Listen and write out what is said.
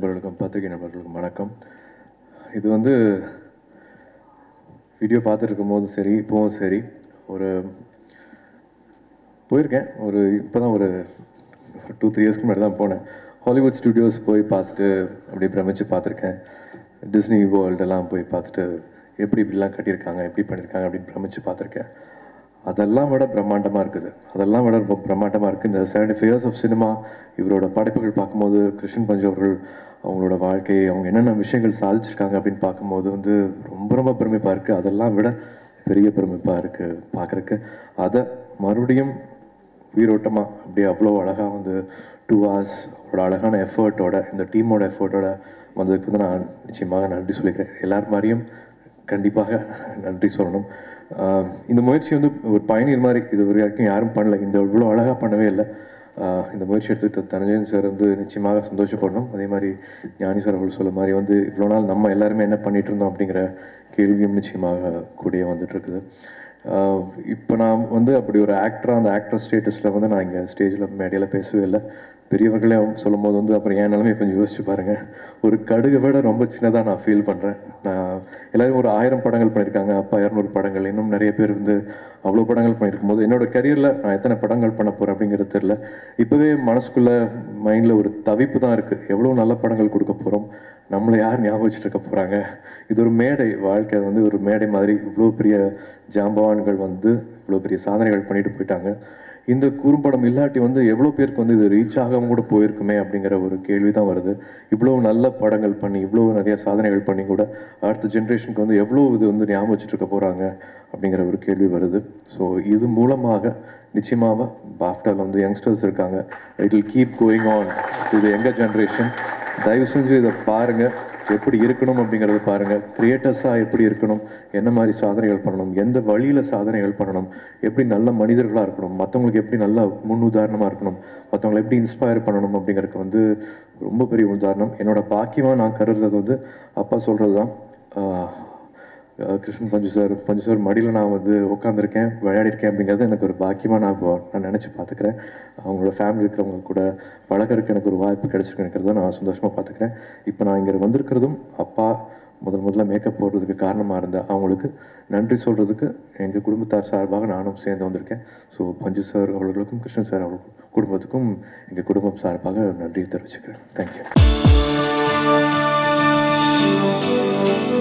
நண்பர்களுக்கும் பத்திரிகை நண்பர்களுக்கும் வணக்கம் இது வந்து வீடியோ பார்த்துருக்கும் போதும் சரி இப்போவும் சரி ஒரு போயிருக்கேன் ஒரு இப்போ தான் ஒரு டூ த்ரீ இயர்ஸ்க்கு முன்னாடி தான் போனேன் ஹாலிவுட் ஸ்டுடியோஸ் போய் பார்த்துட்டு அப்படியே பிரமிச்சு பார்த்துருக்கேன் டிஸ்னி வேர்ல்டெல்லாம் போய் பார்த்துட்டு எப்படி இப்படிலாம் கட்டியிருக்காங்க எப்படி பண்ணியிருக்காங்க அப்படின்னு பிரமிச்சு பார்த்துருக்கேன் அதெல்லாம் விட பிரம்மாண்டமாக இருக்குது அதெல்லாம் விட ரொம்ப பிரம்மாண்டமாக இருக்குது இந்த seventy five years of cinema இவரோட படைப்புகள் பார்க்கும்போது கிருஷ்ணன் பஞ்சு அவர்கள் அவங்களோட வாழ்க்கை அவங்க என்னென்ன விஷயங்கள் சாதிச்சிருக்காங்க அப்படின்னு பார்க்கும்போது வந்து ரொம்ப ரொம்ப பெருமைப்பாக இருக்குது அதெல்லாம் விட பெரிய பெருமைப்பாக இருக்குது பார்க்குறக்கு அதை மறுபடியும் உயிரோட்டமாக அப்படியே அவ்வளோ அழகாக வந்து டூ ஹவர்ஸ் அவரோட அழகான எஃபர்ட்டோட இந்த டீமோட எஃபர்ட்டோட வந்ததுக்கு வந்து நான் நிச்சயமாக நன்றி சொல்லிக்கிறேன் எல்லார் மாதிரியும் கண்டிப்பாக நன்றி சொல்லணும் ஆஹ் இந்த முயற்சி வந்து ஒரு பயணியர் மாதிரி இது வரைக்கும் யாரும் பண்ணல இந்த இவ்வளோ அழகாக பண்ணவே இல்லை ஆஹ் இந்த முயற்சி எடுத்துக்கிட்ட தனஞ்சயன் சார் வந்து நிச்சயமாக சந்தோஷப்படணும் அதே மாதிரி ஞானி சார் அவர்கள் சொல்ல மாதிரி வந்து இவ்வளோ நாள் நம்ம எல்லாருமே என்ன பண்ணிட்டு இருந்தோம் அப்படிங்கிற கேள்வியும் நிச்சயமாக கூடிய வந்துட்டு இருக்குது இப்போ நான் வந்து அப்படி ஒரு ஆக்டராக அந்த ஆக்டர் ஸ்டேட்டஸில் வந்து நான் இங்கே ஸ்டேஜில் மேடையில் பேசவே இல்லை பெரியவர்களே சொல்லும் போது வந்து அப்புறம் என் நிலைமை கொஞ்சம் யோசிச்சு பாருங்கள் ஒரு கடுகை விட ரொம்ப சின்னதாக நான் ஃபீல் பண்ணுறேன் நான் எல்லாரும் ஒரு ஆயிரம் படங்கள் பண்ணியிருக்காங்க அப்பா இரநூறு படங்கள் இன்னும் நிறைய பேர் வந்து அவ்வளோ படங்கள் பண்ணியிருக்கும் போது என்னோட கரியரில் நான் எத்தனை படங்கள் பண்ண போகிறேன் அப்படிங்கிறது தெரில இப்போவே மனசுக்குள்ளே மைண்டில் ஒரு தவிப்பு தான் இருக்குது எவ்வளோ நல்ல படங்கள் கொடுக்க போகிறோம் நம்மளை யார் ஞாபகம் வச்சுட்டு இருக்க போகிறாங்க இது ஒரு மேடை வாழ்க்கை வந்து ஒரு மேடை மாதிரி இவ்வளோ பெரிய ஜாம்பவான்கள் வந்து இவ்வளோ பெரிய சாதனைகள் பண்ணிட்டு போயிட்டாங்க இந்த குறும்படம் இல்லாட்டி வந்து எவ்வளோ பேருக்கு வந்து இது ரீச் ஆகாம கூட போயிருக்குமே அப்படிங்கிற ஒரு கேள்வி தான் வருது இவ்வளோ நல்ல படங்கள் பண்ணி இவ்வளோ நிறைய சாதனைகள் பண்ணி கூட அடுத்த ஜென்ரேஷனுக்கு வந்து எவ்வளோ இது வந்து ஞாபகம் வச்சுட்டு இருக்க போகிறாங்க அப்படிங்கிற ஒரு கேள்வி வருது ஸோ இது மூலமாக நிச்சயமாக பாஃப்டாவில் வந்து யங்ஸ்டர்ஸ் இருக்காங்க it will keep going on இது எங்கள் ஜென்ரேஷன் தயவு செஞ்சு இதை பாருங்கள் எப்படி இருக்கணும் அப்படிங்கிறத பாருங்கள் கிரியேட்டர்ஸாக எப்படி இருக்கணும் என்ன மாதிரி சாதனைகள் பண்ணணும் எந்த வழியில் சாதனைகள் பண்ணணும் எப்படி நல்ல மனிதர்களாக இருக்கணும் மற்றவங்களுக்கு எப்படி நல்ல முன் உதாரணமாக இருக்கணும் மற்றவங்களை எப்படி இன்ஸ்பயர் பண்ணணும் அப்படிங்கிறதுக்கு வந்து ரொம்ப பெரிய உதாரணம் என்னோட பாக்கியமாக நான் கருதுறது வந்து அப்பா சொல்கிறது தான் ஆஹ், ஆஹ், கிருஷ்ணன் பஞ்சு சார் பஞ்சு சார் மடியில் நான் வந்து உட்காந்துருக்கேன் விளையாடிருக்கேன் அப்படிங்கிறது எனக்கு ஒரு பாக்கியமாக நான் இப்போ நான் நினச்சி பார்த்துக்கிறேன் அவங்களோட ஃபேமிலி இருக்கிறவங்க கூட பழகறதுக்கு எனக்கு ஒரு வாய்ப்பு கிடைச்சிருக்குங்கிறத நான் சந்தோஷமாக பார்த்துக்கிறேன் இப்போ நான் இங்கே வந்திருக்கிறதும் அப்பா முதல் முதல்ல மேக்கப் போடுறதுக்கு காரணமாக இருந்த அவங்களுக்கு நன்றி சொல்கிறதுக்கு எங்கள் குடும்பத்தார் சார்பாக நானும் சேர்ந்து வந்திருக்கேன் ஸோ பஞ்சு சார் அவர்களுக்கும் கிருஷ்ணன் சார் அவர்களுக்கும் குடும்பத்துக்கும் எங்கள் குடும்பம் சார்பாக நன்றியை தெரிவிச்சுக்கிறேன் தேங்க்யூ